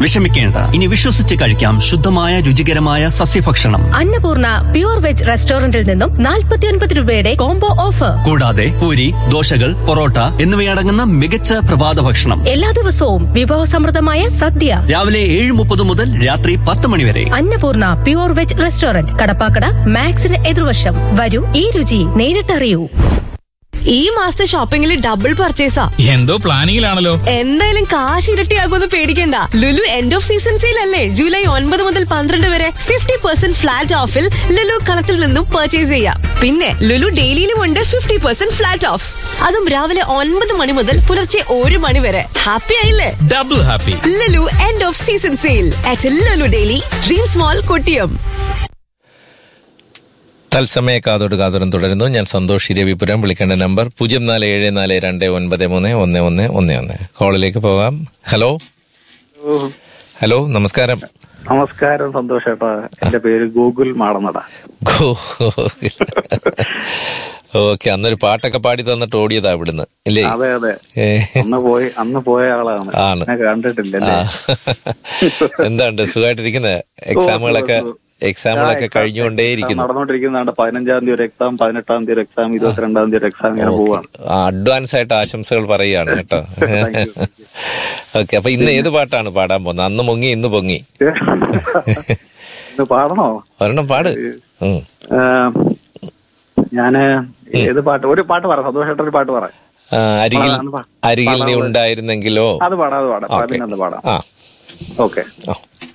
വിഷമിക്കേണ്ട ഇനി വിശ്വസിച്ച് കഴിക്കാം ശുദ്ധമായ രുചികരമായ സസ്യഭക്ഷണം അന്നപൂർണ പ്യൂർ വെജ് റെസ്റ്റോറന്റിൽ നിന്നും 49 രൂപയുടെ കോംബോ ഓഫർ കൂടാതെ പൂരി ദോശകൾ പൊറോട്ട എന്നിവയടങ്ങുന്ന മികച്ച പ്രഭാത ഭക്ഷണം എല്ലാ ദിവസവും വിഭവസമൃദ്ധമായ സദ്യ രാവിലെ ഏഴ് മുപ്പത് മുതൽ രാത്രി പത്ത് മണി വരെ Annapoorna pure veg restaurant Kadappakada മാക്സിന് എതിർവശം വരൂ ഈ രുചി നേരിട്ടറിയൂ ഈ മാസത്തെ ഷോപ്പിംഗിൽ ഡബിൾ പർച്ചേസാ എന്തോ പ്ലാനിങ്ങിലാണല്ലോ എന്തായാലും കാശ് ഇരട്ടിയാകുമെന്ന് പേടിക്കണ്ട Lulu end of season sale അല്ലേ ജൂലൈ ഒൻപത് മുതൽ പന്ത്രണ്ട് വരെ ഫിഫ്റ്റി പെർസെന്റ് ഫ്ലാറ്റ് ഓഫിൽ ലുലു കളത്തിൽ നിന്നും പർച്ചേസ് ചെയ്യാം പിന്നെ ലുലു ഡെയിലിയിലും ഉണ്ട് ഫിഫ്റ്റി പെർസെന്റ് ഫ്ലാറ്റ് ഓഫ് അതും രാവിലെ ഒൻപത് മണി മുതൽ പുലർച്ചെ ഒരു മണി വരെ ഹാപ്പി ആയില്ലേ double happy Lulu end of season sale at Lulu daily dream small Kottiyam തത്സമയ കാതോട് കാതോരം തുടരുന്നു ഞാൻ സന്തോഷ് രവിപുരം വിളിക്കേണ്ട നമ്പർ പൂജ്യം നാല് ഏഴ് നാല് രണ്ട് ഒൻപത് മൂന്ന് ഒന്ന് ഒന്ന് ഒന്ന് ഒന്ന് കോളിലേക്ക് പോകാം ഹലോ ഹലോ നമസ്കാരം നമസ്കാരം സന്തോഷ് ഏട്ടാ എന്റെ പേര് ഗൂഗിൾ മാടന്നട ഓക്കെ അന്നൊരു പാട്ടൊക്കെ പാടി തന്നിട്ട് ഓടിയതാ ഇവിടുന്ന് ഇല്ലേ അതെ അതെ ഏ. അന്ന് പോയി അന്ന് പോയ ആളാണ് ആണ്. എന്നെ കണ്ടിട്ടില്ല ആ. എന്താണ്ട് സുഖമായിട്ടിരിക്കുന്നത് എക്സാമുകളൊക്കെ എക്സാമുകളൊക്കെ കഴിഞ്ഞുകൊണ്ടേയിരിക്കുന്നു നടന്നുകൊണ്ടിരിക്കുന്നതാണ് പതിനഞ്ചാം തീയതി ഒരു എക്സാം പതിനെട്ടാം തീയതി ഒരു എക്സാം ഇരുപത്തിരണ്ടാം തീയതി ഒരു എക്സാം ഇങ്ങനെ പോവാണ് ആ അഡ്വാൻസ് ആയിട്ട് ആശംസകൾ പറയുകയാണ് കേട്ടോ ഓക്കെ അപ്പൊ ഇന്ന് ഏത് പാട്ടാണ് പാടാൻ പോകുന്നത് അന്ന് മുങ്ങി ഇന്ന് പൊങ്ങി ഇത് പാടണോ ഒരെണ്ണം പാട് ഉം. ആ, ഞാന് ഏത് പാട്ട് ഒരു പാട്ട് പറ സന്തോഷേട്ട ഒരു പാട്ട് പറ ആ, അരികിൽ പാടാം, പാടാം. അരികിൽ നീ പാടാം. ഉണ്ടായിരുന്നെങ്കിലോ അത് പാടാം അത് പാടാം ഓക്കെ അതിനത് പാടാം ആ ഓക്കെ ആ